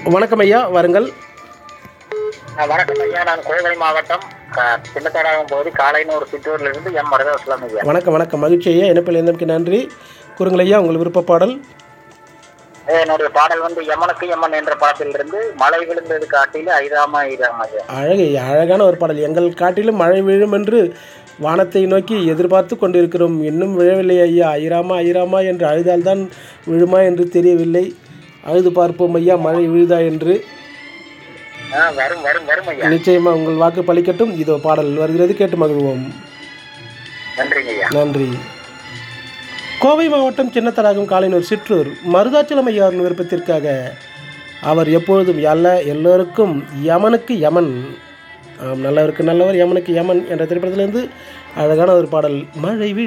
வணக்கம் ஐயா வாருங்கள் ஆ, வணக்கம் ஐயா நான் கோவை மாவட்டம் க- சின்னத்தடாகம் பகுதி காலைனூர் சிற்றூர்ல இருந்து எம் மருதாஸ்லாம் ஐயா வணக்கம் வணக்கம் மகிழ்ச்சி ஐயா இணைப்பில் இருந்தமைக்கு நன்றி கூறுங்கள் ஐயா உங்கள் விருப்ப பாடல் என்னுடைய பாடல் வந்து எமனுக்கு எம்மன் என்ற பாடத்திலிருந்து மழை விழுந்தது காட்டில ஐதாமா ஐதாமா ஐயா அழகு அழகான ஒரு பாடல் எங்கள் காட்டிலும் மழை விழும் என்று வானத்தை நோக்கி எதிர்பார்த்து கொண்டிருக்கிறோம் இன்னும் விழவில்லை ஐயா ஐராமா ஐராமா என்று அழுதால்தான் விழுமா என்று தெரியவில்லை அழுது பார்ப்போம் ஐயா மழை விழுதா என்று ஆ, வரும் வரும் வரும் ஐயா நிச்சயமா உங்கள் வாக்கு பலிக்கட்டும் இதோ பாடல் வருகிறது கேட்டு மகிழ்வோம் நன்றிங்க ஐயா நன்றி கோவை மாவட்டம் சின்னத்தடாகம் காலைனூர் சிற்றூர் மருதாச்சலம் ஐயாவின் விருப்பத்திற்காக அவர் எப்பொழுதும் அல்ல எல்லோருக்கும் யமனுக்கு யமன் ஆம் நல்லவருக்கு நல்லவர் யமனுக்கு யமன் என்ற திரைப்படத்திலிருந்து அழகான ஒரு பாடல் மழை வி